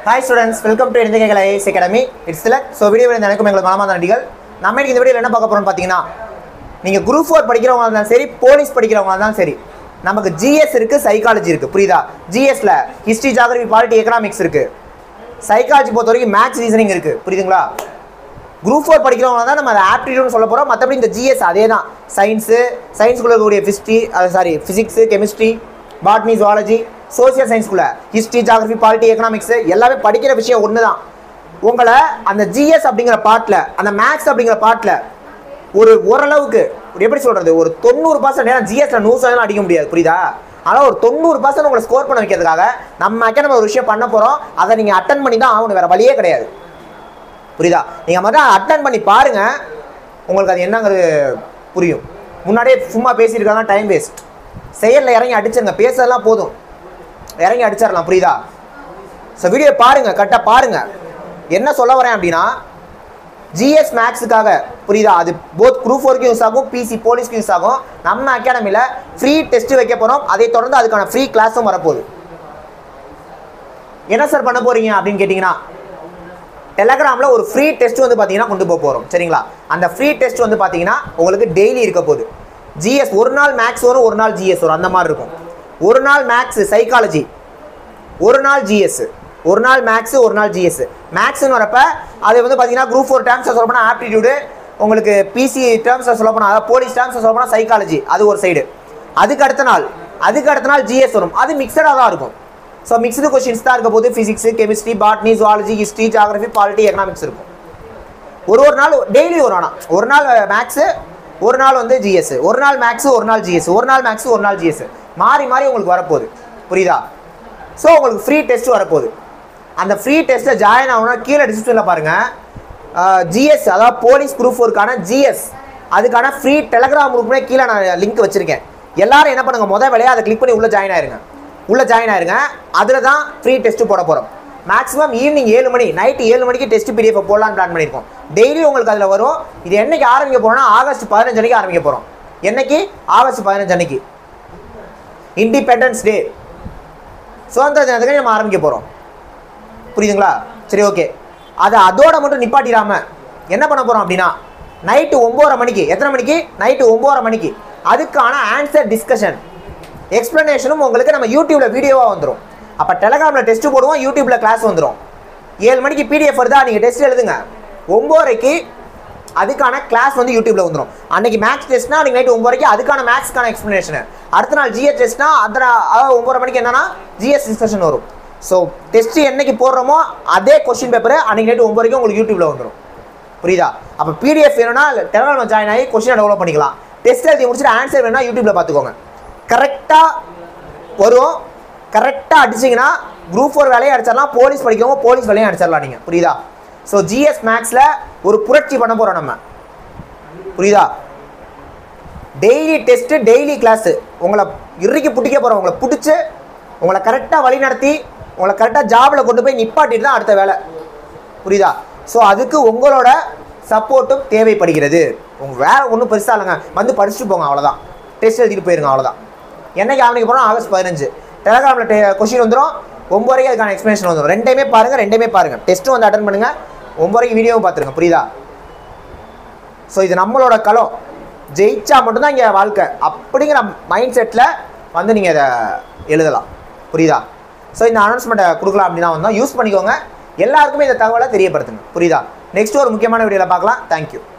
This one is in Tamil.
ஹாய் ஸ்டூடெண்ட்ஸ் வெல்கம் டு இந்திய ஐஎஸ் அகாடமி இட்ஸ் சிலக் ஸோ வீடியோ இந்த எனக்கும் எங்களுக்கு மனமாத நடிகள் நம்ம இன்னைக்கு இந்த வீடியோவில் என்ன பார்க்க போறோம்னு பார்த்தீங்கன்னா நீங்கள் குரூப் ஃபோர் படிக்கிறவங்க இருந்தாலும் சரி போலீஸ் படிக்கிறவங்க இருந்தாலும் சரி நமக்கு ஜிஎஸ் இருக்கு சைக்காலஜி இருக்கு புரியுதா ஜிஎஸ்ல ஹிஸ்ட்ரி ஜாகிரபி பாலிட்டி எக்கனாமிக்ஸ் இருக்கு சைக்காலஜி பொறுத்த வரைக்கும் மேத்ஸ் ரீசனிங் இருக்கு புரியுதுங்களா குரூப் ஃபோர் படிக்கிறவங்க தான் நம்ம அதை ஆப்டிடியூட்னு சொல்ல போகிறோம் மற்றபடி இந்த ஜிஎஸ் அதே தான் சயின்ஸு சயின்ஸ்குள்ள இருக்கக்கூடிய history sorry physics chemistry botany zoology social சயின்ஸ்குள்ள ஹிஸ்ட்ரி ஜாகிரபி பாலிட்டி எக்கனாமிக்ஸ் எல்லாமே படிக்கிற விஷயம் ஒன்று தான் உங்களை அந்த ஜிஎஸ் அப்படிங்கிற பாட்டில் அந்த மேக்ஸ் அப்படிங்கிற பாட்டில் ஒரு ஓரளவுக்கு ஒரு எப்படி சொல்கிறது ஒரு தொண்ணூறு பர்சன்ட் ஏன்னா ஜிஎஸ்ல நூறு சதவீதம் அடிக்க முடியாது புரியுதா ஆனால் ஒரு தொண்ணூறு பர்சன்ட் உங்களை ஸ்கோர் பண்ண வைக்கிறதுக்காக நம்ம அகாடமி ஒரு விஷயம் பண்ண போகிறோம் அதை நீங்கள் அட்டன் பண்ணி தான் ஆகணும் வேறு வழியே கிடையாது புரியுதா நீங்கள் மட்டும் அட்டன் பண்ணி பாருங்க உங்களுக்கு அது என்னங்கிறது புரியும் முன்னாடியே சும்மா பேசியிருக்காங்க டைம் வேஸ்ட் செயலில் இறங்கி அடிச்சிருங்க பேசுறதெல்லாம் போதும் இறங்கி அடிச்சிடலாம் புரியுதா ஸோ வீடியோ பாருங்க கரெக்டாக பாருங்க என்ன சொல்ல வரேன் அப்படின்னா ஜிஎஸ் மேக்ஸுக்காக புரியுதா அது போத் குரூப் ஃபோருக்கு யூஸ் ஆகும் பிசி போலீஸ்க்கு யூஸ் ஆகும் நம்ம அகாடமியில் ஃப்ரீ டெஸ்ட் வைக்க போகிறோம் அதை தொடர்ந்து அதுக்கான ஃப்ரீ கிளாஸும் வரப்போகுது என்ன சார் பண்ண போறீங்க அப்படின்னு கேட்டிங்கன்னா டெலகிராமில் ஒரு ஃப்ரீ டெஸ்ட் வந்து பார்த்தீங்கன்னா கொண்டு போக போகிறோம் சரிங்களா அந்த ஃப்ரீ டெஸ்ட் வந்து பார்த்தீங்கன்னா உங்களுக்கு டெய்லி இருக்க போகுது ஜிஎஸ் ஒரு நாள் மேக்ஸ் வரும் ஒரு நாள் ஜிஎஸ் வரும் அந்த மாதிரி இருக்கும் ஒரு நாள் மேக்ஸ் சைக்காலஜி ஒரு நாள் ஜிஎஸ் ஒரு நாள் மேக்ஸ் ஒரு நாள் ஜிஎஸ் மேக்ஸ்னு வரப்ப அது வந்து பார்த்தீங்கன்னா குரூப் ஃபோர் டேர்ம்ஸை சொல்ல போனால் ஆப்டிடியூடு உங்களுக்கு பிசி டேர்ம்ஸை சொல்ல போனால் அதாவது போலீஸ் டேர்ம்ஸை சொல்ல போனால் சைக்காலஜி அது ஒரு சைடு அதுக்கு அடுத்த நாள் அதுக்கு அடுத்த நாள் ஜிஎஸ் வரும் அது மிக்சடாக தான் இருக்கும் ஸோ மிக்ஸ்டு கொஸ்டின்ஸ் தான் இருக்க போது physics chemistry botany zoology history geography polity economics இருக்கும் ஒரு ஒரு நாள் டெய்லி ஒரு ஆனால் ஒரு நாள் மேக்ஸு ஒரு நாள் வந்து ஜிஎஸ் ஒரு நாள் மேக்ஸ் ஒரு நாள் ஜிஎஸ் ஒரு நாள் மேக்ஸ் ஒரு நாள் ஜிஎஸ் மாறி மாறி உங்களுக்கு வரப்போகுது புரியுதா ஸோ உங்களுக்கு ஃப்ரீ டெஸ்ட் வரப்போகுது அந்த ஃப்ரீ டெஸ்ட்டில் ஜாயின் ஆகணும்னா கீழே டிஸ்கிரிப்ஷனில் பாருங்கள் ஜிஎஸ் அதாவது போலீஸ் குரூப் ஃபோருக்கான ஜிஎஸ் அதுக்கான ஃப்ரீ டெலகிராம் குரூப்னே கீழே நான் லிங்க் வச்சுருக்கேன் எல்லாரும் என்ன பண்ணுங்க முத வேலையாக அதை கிளிக் பண்ணி உள்ளே ஜாயின் ஆயிருங்க உள்ளே ஜாயின் ஆயிருங்க அதில் தான் ஃப்ரீ டெஸ்ட் போட போகிறோம் மேக்ஸிமம் ஈவினிங் ஏழு மணி நைட்டு ஏழு மணிக்கு டெஸ்ட் பிடிஎஃப் போடலான்னு பிளான் பண்ணியிருக்கோம் டெய்லி உங்களுக்கு அதில் வரும் இது என்னைக்கு ஆரம்பிக்க போகிறோம்னா ஆகஸ்ட் பதினஞ்சு அன்னைக்கு ஆரம்பிக்க போகிறோம் என்னைக்கு ஆகஸ்ட் பதினஞ்சு அன்னைக்கு இண்டிபெண்டன்ஸ் டே சுதந்திர தினத்துக்கு நம்ம ஆரம்பிக்க போகிறோம் புரியுதுங்களா சரி ஓகே அதை அதோட மட்டும் நிப்பாட்டிடாம என்ன பண்ண போகிறோம் அப்படின்னா நைட்டு ஒம்போதரை மணிக்கு எத்தனை மணிக்கு நைட்டு ஒம்போதரை மணிக்கு அதுக்கான ஆன்சர் டிஸ்கஷன் எக்ஸ்ப்ளனேஷனும் உங்களுக்கு நம்ம யூடியூப்ல வீடியோவாக வந்துடும் அப்போ டெலகிராமில் டெஸ்ட் போடுவோம் யூடியூப்ல கிளாஸ் வந்துடும் ஏழு மணிக்கு பிடிஎஃப் வருதா நீங்கள் டெஸ்ட் எழுதுங்க ஒம்போதரைக்கு அதுக்கான கிளாஸ் வந்து யூடியூப்ல வந்துடும் அன்னைக்கு மேக்ஸ் டெஸ்ட்னா அன்னைக்கு நைட்டு ஒம்பது அதுக்கான மேக்ஸ்க்கான எக்ஸ்ப்ளனேஷன் அடுத்த நாள் ஜிஎஸ் டெஸ்ட்னா அந்த நா- அதாவது ஒம்பது மணிக்கு என்னன்னா ஜிஎஸ் டிஸ்கஷன் வரும் ஸோ டெஸ்ட் என்னைக்கு போடுறோமோ அதே கொஸ்டின் பேப்பர் அன்னைக்கு நைட்டு ஒம்பது வரைக்கும் உங்களுக்கு யூடியூப்ல வந்துடும் புரியுதா அப்போ பிடிஎஃப் வேணும்னா டெலகிராம் ஜாயின் ஆகி கொஸ்டினை டெவலப் பண்ணிக்கலாம் டெஸ்ட் எழுதி முடிச்சுட்டு ஆன்சர் வேணும்னா யூடியூப்ல பார்த்துக்கோங்க கரெக்டாக வரும் கரெக்டாக அடிச்சிங்கன்னா குரூப் ஃபோர் வேலையை அடிச்சிடலாம் போலீஸ் படிக்கிறவங்க போலீஸ் வேலையும் அடிச்சிடலாம் நீங்கள் புரியுதா ஸோ ஜிஎஸ் மேக்ஸில் ஒரு புரட்சி பண்ண போகிறோம் நம்ம புரியுதா டெய்லி டெஸ்ட்டு டெய்லி கிளாஸு உங்களை இறுக்கி பிடிக்க போகிறோம் உங்களை பிடிச்சி உங்களை கரெக்டாக வழி நடத்தி உங்களை கரெக்டாக ஜாபில் கொண்டு போய் நிப்பாட்டிட்டு தான் அடுத்த வேலை புரியுதா ஸோ அதுக்கு உங்களோட சப்போர்ட்டும் தேவைப்படுகிறது உங்கள் வேலை ஒன்றும் பெருசாக இல்லைங்க வந்து படிச்சுட்டு போங்க அவ்வளோதான் டெஸ்ட் எழுதிட்டு போயிருங்க அவ்வளோதான் என்னைக்கு ஆரம்பிக்க போகிறோம் ஆகஸ்ட் பதினஞ்சு டெலகிராமில் கொஷின் வந்துடும் ஒம்பது அதுக்கான எக்ஸ்ப்ளனேஷன் வந்துடும் ரெண்டையுமே பாருங்கள் ரெண்டையுமே பாருங்கள் டெஸ்ட்டும் வந்து அட்டன் பண்ணுங்கள் ஒம்பது வீடியோவும் பார்த்துருங்க புரியுதா ஸோ இது நம்மளோட களம் ஜெயிச்சா மட்டும்தான் இங்கே வாழ்க்கை அப்படிங்கிற மைண்ட் செட்டில் வந்து நீங்கள் இதை எழுதலாம் புரியுதா ஸோ இந்த அனௌன்ஸ்மெண்ட்டை கொடுக்கலாம் அப்படின்னா வந்தோம் யூஸ் பண்ணிக்கோங்க எல்லாருக்குமே இந்த தகவலை தெரியப்படுத்துங்க புரியுதா நெக்ஸ்ட் ஒரு முக்கியமான வீடியோவில் பார்க்கலாம் தேங்க்யூ